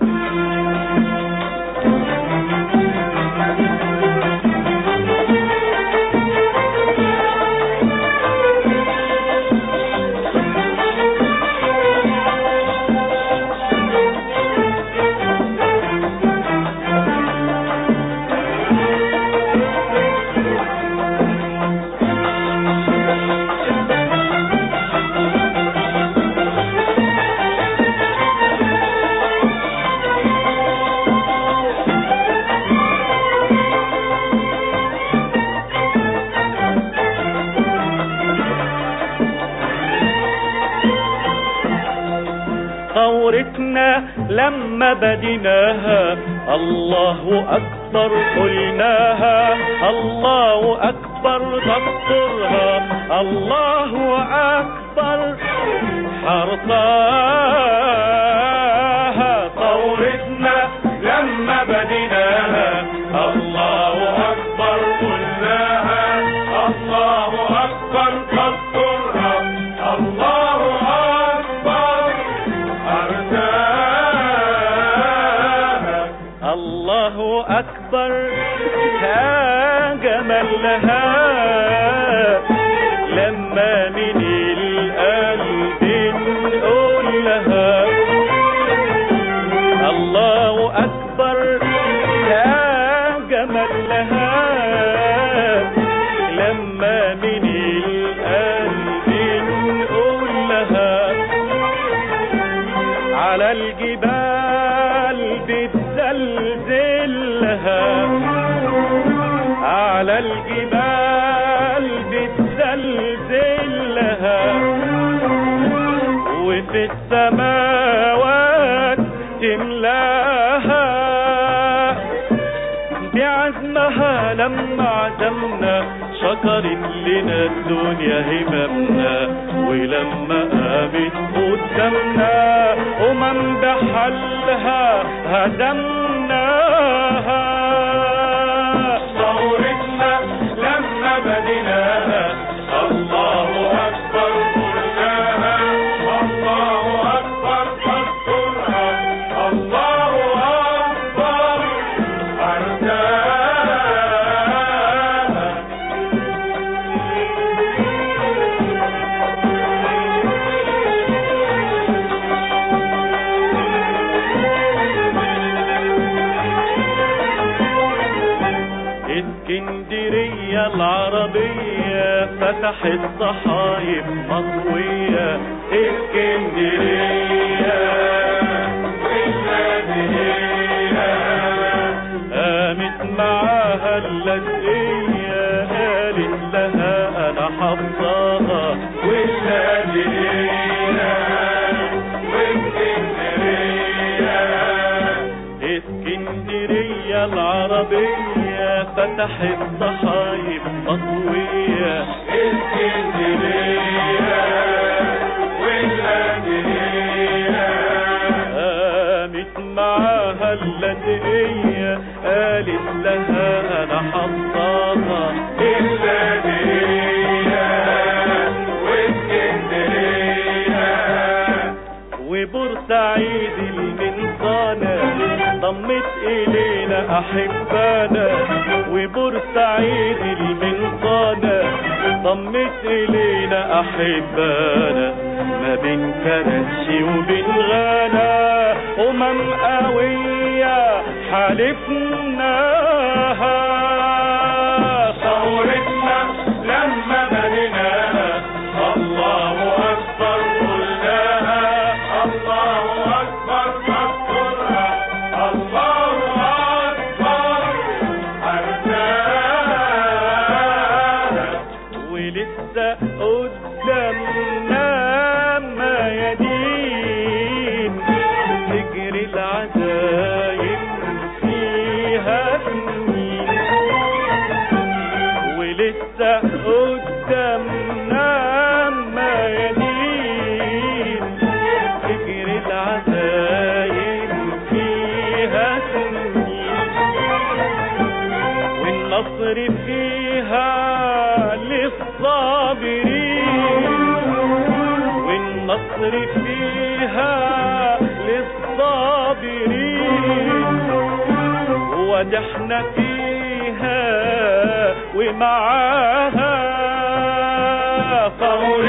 ثورتنا لما بديناها الله أكبر قلناها الله أكبر دستورها الله أكبر حرصاها ثورتنا لما بديناها الله أكبر قلناها الله أكبر دستورها الله أكبر أرساها الله أكبر يا جمال لها لما من القلب نقول لها الله أكبر يا جمال لها لما من القلب نقول لها على الجبال بتزلزلها على الجبال بتزلزلها وفي السماوات تملاها بعزمها لما عزمنا شكرت لنا الدنيا هممنا ولما قامت قدامنا أمم بحلها هدمناها ثورتنا لما بديناها الله أكبر قلناها الله أكبر فاذكرها الله أكبر أرساها اسكندرية العربية فتحت صحايب مطوية اسكندرية والنادية قامت معاها اللزقية قالت لها انا حفظاها والنادية واسكندرية اسكندرية العربية فتحت صحايب مطوية اسكندرية واللاذقية قامت معاها اللذقية قالت لها انا حفظاها اللاذقية واسكندرية وبورسعيد المنصانة ضمت إلينا أحبانا وبورسعيد المنصانة ضمت إلينا أحبانا ما بين كرشي وبين غانا أمم قوية حالفناها ثورتنا لما بنيناها الله أكبر قلناها الله أكبر فاذكرها الله أكبر أرساها ولسه قدامنا ما يدين تجري العزايم فيها سنين ولسه قدامنا ما يدين تجري العزايم فيها سنين والنصر فيها للصابرين والنصر فيها للصابرين وده احنا فيها ومعاها ثورة